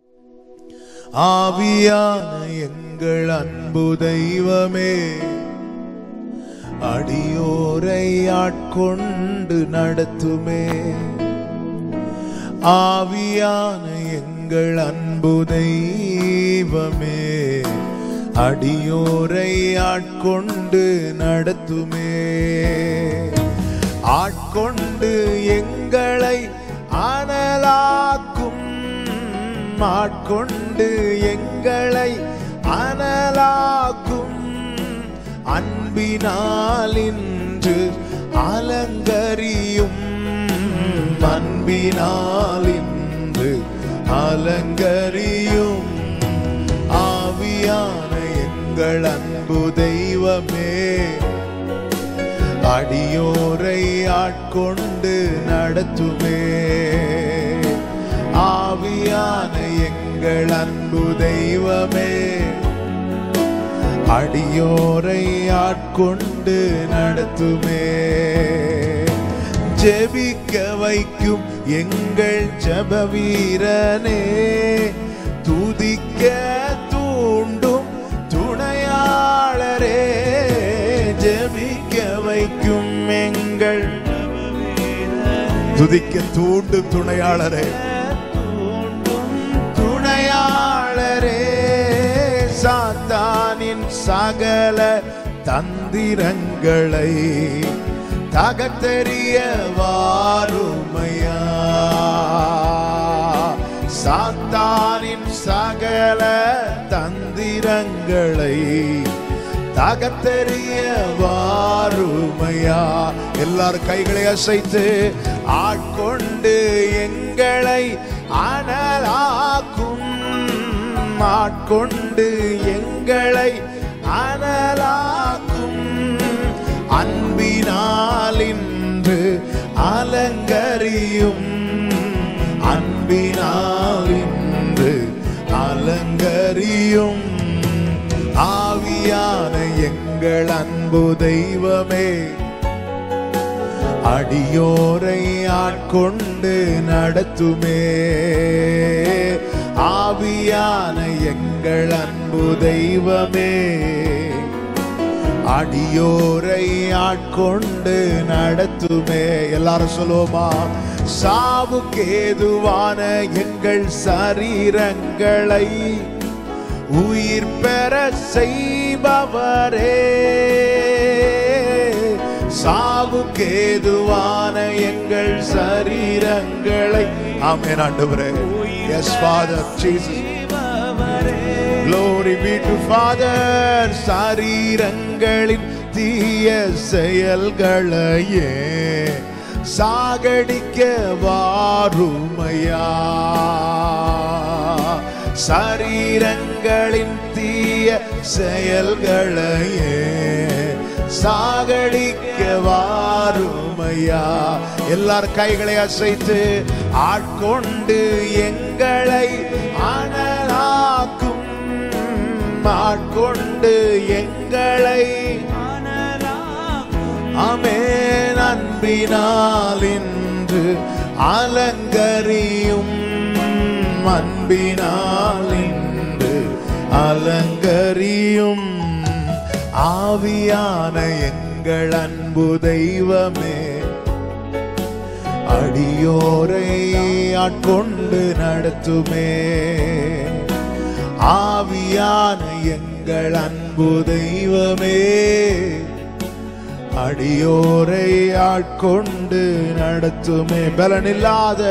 ஆவியான எங்கள் அன்பு தெய்வமே அடியோரை ஆட்கொண்டு நடத்துமே ஆவியான எங்கள் அன்பு தெய்வமே அடியோரை ஆட்கொண்டு நடத்துமே ஆட்கொண்டு எங்களை அனலாக்கும் ஆட்கொண்டு எங்களை அனலாக்கும் அன்பினால் இன்று அலங்கரியும் அன்பினால் இன்று அலங்கரியும் ஆவியான எங்கள் அன்பு தெய்வமே அடியோரை ஆட்கொண்டு நடத்துமே ஆவியான எங்கள் அன்பு தெய்வமே அடியோரை ஆட்கொண்டு நடத்துமே ஜெபிக்க வைக்கும் எங்கள் ஜப வீரனே துதிக்க தூண்டும் துணையாளரே ஜெபிக்க வைக்கும் எங்கள் துதிக்க தூண்டும் துணையாளரே துணையாளரே சாத்தானின் சகல தந்திரங்களை தகத்தெறிய வாருமையா சாத்தானின் சகல தந்திரங்களை தகத்தெறிய வாருமையா எல்லாரும் கைகளை அசைத்து ஆட்கொண்டு எங்களை அனலாக்கும் ஆட்கொண்டு எங்களை அனலாக்கும் அன்பினால் இன்று அலங்கரியும் அன்பினால் இன்று அலங்கரியும் ஆவியான எங்கள் அன்பு தெய்வமே அடியோரை ஆட்கொண்டு நடத்துமே ஆவியான எங்கள் அன்பு தெய்வமே அடியோரை ஆட்கொண்டு நடத்துமே எல்லாரும் சொல்லுவோமா சாவுக்கேதுவான எங்கள் சரீரங்களை உயிர் பெற செய்பவரே சாவுக்கேதுவான எங்கள் சரீரங்களை ஆமென் ஆண்டவரே yes father Jesus Glory be to Father சரீரங்களின் தீய செயல்களையே சாகடிக்க வாருமையா சரீரங்களின் தீய செயல்களையே சாகடிக்க வாருமையா எல்லார் கைகளை அசைத்து ஆட்கொண்டு எங்களை அனலாக்கும் ஆட்கொண்டு எங்களை அமேன் அன்பினால் இன்று அலங்கரியும் அன்பினால் இன்று அலங்கரியும் ஆவியான எங்கள் அன்பு தெய்வமே அடியோரை ஆட்கொண்டு நடத்துமே ஆவியான எங்கள் அன்பு தெய்வமே அடியோரை ஆட்கொண்டு நடத்துமே பலனில்லாத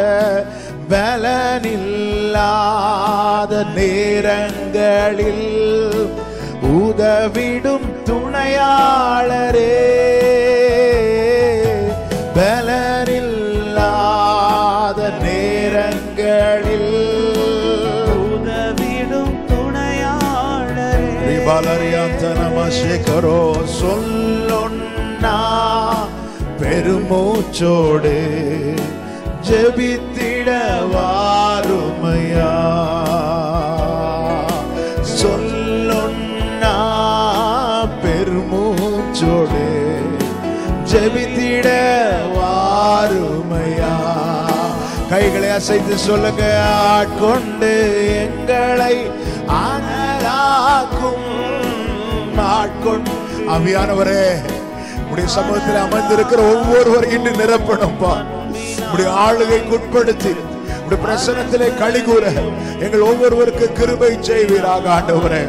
பலனில்லாத நேரங்களில் உதவிடும் துணையாளரே பலனில்லாத நேரங்களில் உதவிடும் துணையாளரே ரிபலரியாந்தனமசேகரோ சொல்லொன்னா பெருமூச்சோடு ஜெபித்திட வாருமையா சொல்லொன்னா பெருமூச்சோடு ஜெபித்திட வாருமையா கைகளை அசைத்து சொல்லுங்க ஆட்கொண்டு எங்களை அனலாக்கும் ஆட்கொண்டு அவியானவரே உடைய சமூகத்தில் அமர்ந்திருக்கிற ஒவ்வொருவரையும் இன்று நிரப்பணும்பா உடைய ஆளுகைக்கு உட்படுத்தி உடைய பிரசனத்திலே களி கூற எங்கள் ஒவ்வொருவருக்கு கிருபை செய்வீராக ஆண்டவரே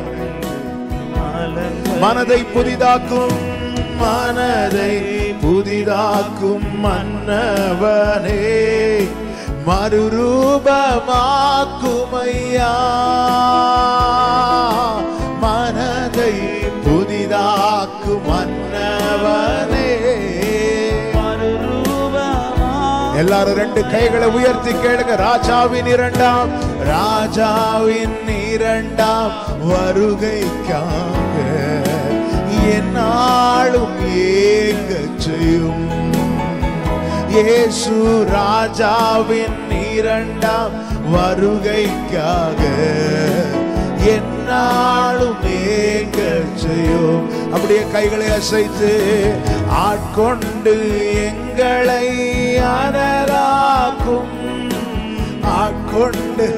மனதை புதிதாக்கும் மனதை புதிதாக்கும் மன்னவனே மறுரூபமாக்கும் ஐயா மனதை புதிதாக்கும் மன்னவனே எல்லாரும் ரெண்டு கைகளை உயர்த்தி கேளுங்க ராஜாவின் இரண்டாம் ராஜாவின் இரண்டாம் வருகைக்காக என்னாலும் ஏங்க செய்யும் இயேசு ராஜாவின் இரண்டாம் வருகைக்காக என்னாலும் ஏங்க செய்யும் அப்படியே கைகளை அசைத்து ஆட்கொண்டு எங்களை அனலாக்கும் ஆட்கொண்டு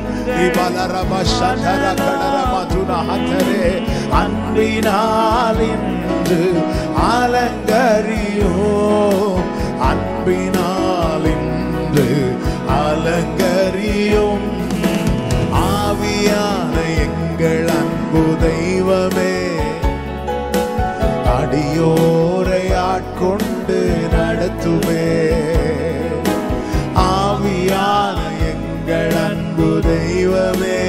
அன்பினால் இன்று அலங்கரியோ அன்பினால் இன்று அலங்கரியும் ஆவியான எங்கள் அன்பு தெய்வமே அடியோரை ஆட்கொண்டு நடத்துவே ஆவியான எங்கள் அன்பு தெய்வமே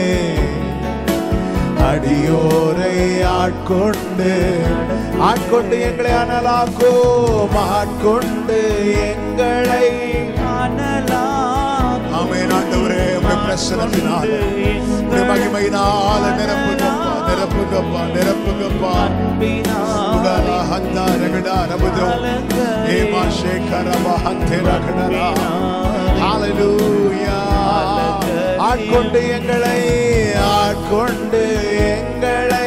அடியோரை ஆட்கொண்டு ஆட்கொண்டு எங்களை அனலாக்கும் ஆட்கொண்டு எங்களை ஆமென் ஆண்டவரே உடைய பிரசனத்தினால உடைய மகிமையினால நிரப்புங்கப்பா நிரப்புங்கப்பா நிரப்புங்கப்பா உடலா ஹந்தா ரகடா ரபுதோ ஏமா ஷேகரபா ஹந்தேரா கடரா ஹalleluya ஆட்கொண்டு எங்களை ஆட்கொண்டு எங்களை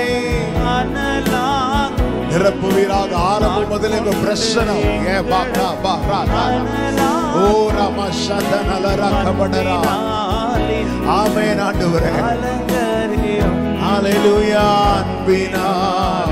நிரப்புவீராக ஆரம்பம் முதல் எங்க பிரசனம் ஏ பாக்ரா பாக்ரா ஓ ரம சதனலரா கபடரா ஆமென் ஆண்டவரே ஹalleluya அன்பினா